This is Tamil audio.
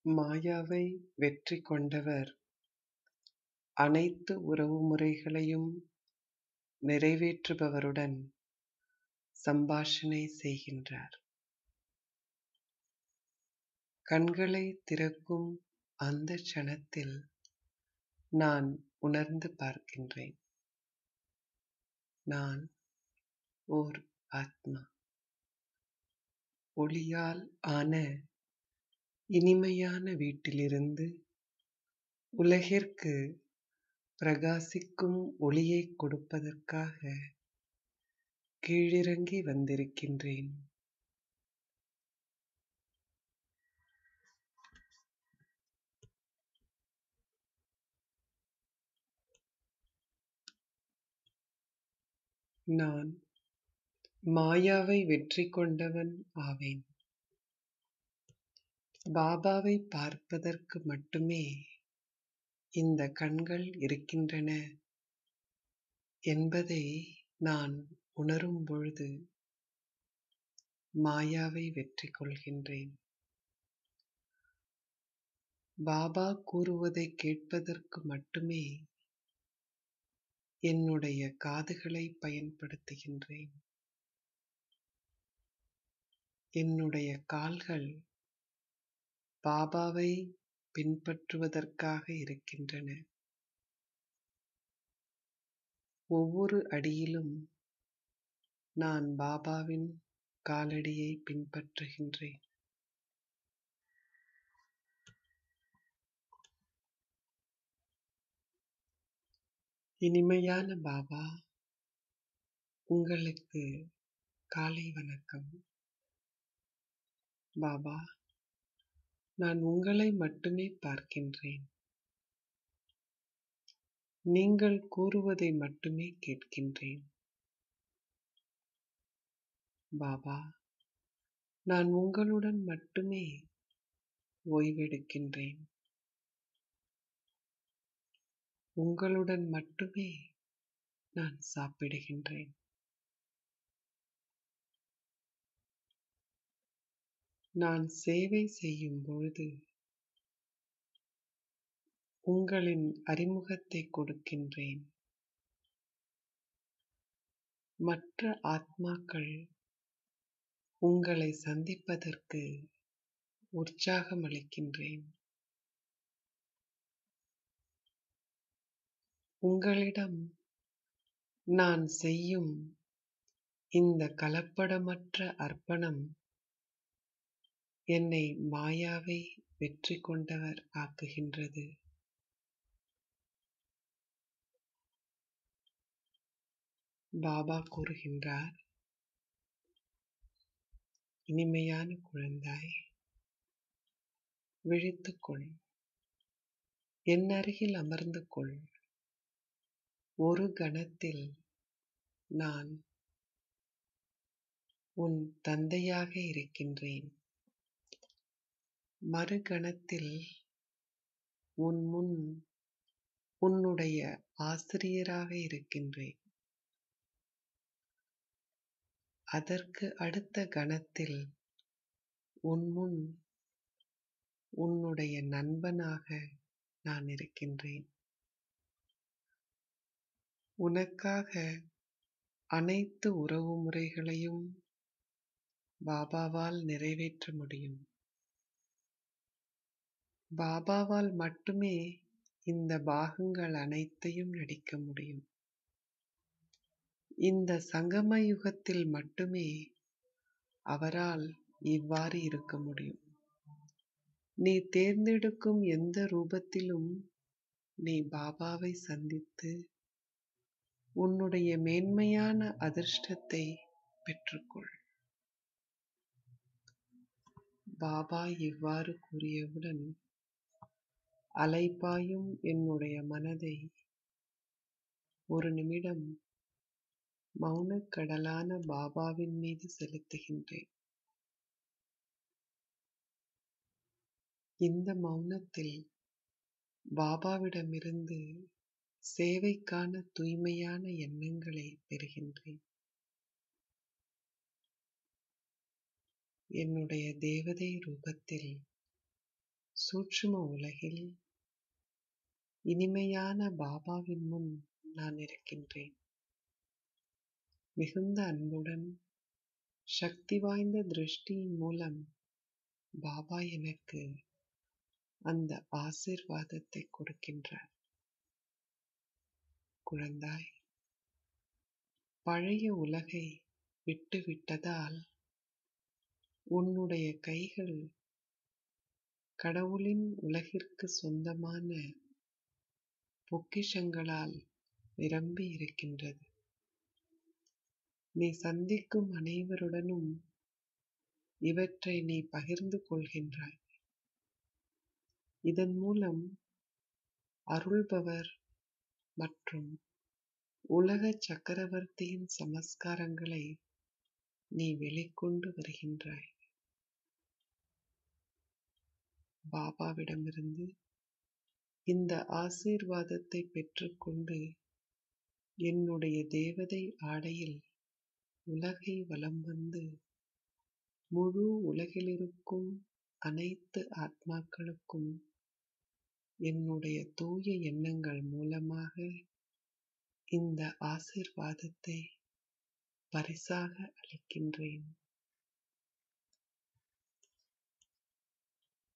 மாயாவை வெற்றி கொண்டவர் அனைத்து உறவுமுறைகளையும் நிறைவேற்றுபவருடன் சம்பாஷணை செய்கின்றார் கண்களை திறக்கும் அந்த க்ஷணத்தில் நான் உணர்ந்து பார்க்கின்றேன் நான் ஓர் ஆத்மா ஒளியால் ஆன இனிமையான வீட்டிலிருந்து உலகிற்கு பிரகாசிக்கும் ஒளியைக் கொடுப்பதற்காக கீழிறங்கி வந்திருக்கின்றேன் நான் மாயாவை வெற்றி கொண்டவன் ஆவேன் பாபாவை பார்ப்பதற்கு மட்டுமே இந்த கண்கள் இருக்கின்றன என்பதை நான் உணரும் பொழுது மாயாவை வெற்றி கொள்கின்றேன் பாபா கூறுவதை கேட்பதற்கு மட்டுமே என்னுடைய காதுகளை பயன்படுத்துகின்றேன் என்னுடைய கால்கள் பாபாவை பின்பற்றுவதற்காக இருக்கின்றன ஒவ்வொரு அடியிலும் நான் பாபாவின் காலடியை பின்பற்றுகின்றேன் இனிமையான பாபா உங்களுக்கு காலை வணக்கம் பாபா நான் உங்களை மட்டுமே பார்க்கின்றேன் நீங்கள் கூறுவதை மட்டுமே கேட்கின்றேன் பாபா நான் உங்களுடன் மட்டுமே ஓய்வெடுக்கின்றேன் உங்களுடன் மட்டுமே நான் சாப்பிடுகின்றேன் நான் சேவை செய்யும் பொழுது உங்களின் அறிமுகத்தை கொடுக்கின்றேன் மற்ற ஆத்மாக்கள் உங்களை சந்திப்பதற்கு உற்சாகமளிக்கின்றேன் உங்களிடம் நான் செய்யும் இந்த கலப்படமற்ற அர்ப்பணம் என்னை மாயாவை வெற்றி கொண்டவர் ஆக்குகின்றது பாபா கூறுகின்றார் இனிமையான குழந்தாய் விழித்துக்கொள் என் அருகில் அமர்ந்து கொள் ஒரு கணத்தில் நான் உன் தந்தையாக இருக்கின்றேன் மறுகணத்தில் உன் முன் உன்னுடைய ஆசிரியராக இருக்கின்றேன் அதற்கு அடுத்த கணத்தில் உன் முன் உன்னுடைய நண்பனாக நான் இருக்கின்றேன் உனக்காக அனைத்து உறவு முறைகளையும் பாபாவால் நிறைவேற்ற முடியும் பாபாவால் மட்டுமே இந்த பாகங்கள் அனைத்தையும் நடிக்க முடியும் இந்த சங்கம யுகத்தில் மட்டுமே அவரால் இவ்வாறு இருக்க முடியும் நீ தேர்ந்தெடுக்கும் எந்த ரூபத்திலும் நீ பாபாவை சந்தித்து உன்னுடைய மேன்மையான அதிர்ஷ்டத்தை பெற்றுக்கொள் பாபா இவ்வாறு கூறியவுடன் அலைப்பாயும் என்னுடைய மனதை ஒரு நிமிடம் மௌனக் கடலான பாபாவின் மீது செலுத்துகின்றேன் இந்த மௌனத்தில் பாபாவிடமிருந்து சேவைக்கான தூய்மையான எண்ணங்களை பெறுகின்றேன் என்னுடைய தேவதை ரூபத்தில் சூட்சும உலகில் இனிமையான பாபாவின் முன் நான் இருக்கின்றேன் மிகுந்த அன்புடன் சக்தி வாய்ந்த திருஷ்டியின் மூலம் பாபா எனக்கு அந்த ஆசிர்வாதத்தை கொடுக்கின்றார் குழந்தாய் பழைய உலகை விட்டுவிட்டதால் உன்னுடைய கைகள் கடவுளின் உலகிற்கு சொந்தமான பொக்கிஷங்களால் நிரம்பி இருக்கின்றது நீ சந்திக்கும் அனைவருடனும் இவற்றை நீ பகிர்ந்து கொள்கின்றாய் இதன் மூலம் அருள்பவர் மற்றும் உலக சக்கரவர்த்தியின் சமஸ்காரங்களை நீ வெளிக்கொண்டு வருகின்றாய் பாபாவிடமிருந்து இந்த ஆசீர்வாதத்தை பெற்றுக்கொண்டு என்னுடைய தேவதை ஆடையில் உலகை வலம் வந்து முழு உலகிலிருக்கும் அனைத்து ஆத்மாக்களுக்கும் என்னுடைய தூய எண்ணங்கள் மூலமாக இந்த ஆசிர்வாதத்தை பரிசாக அளிக்கின்றேன்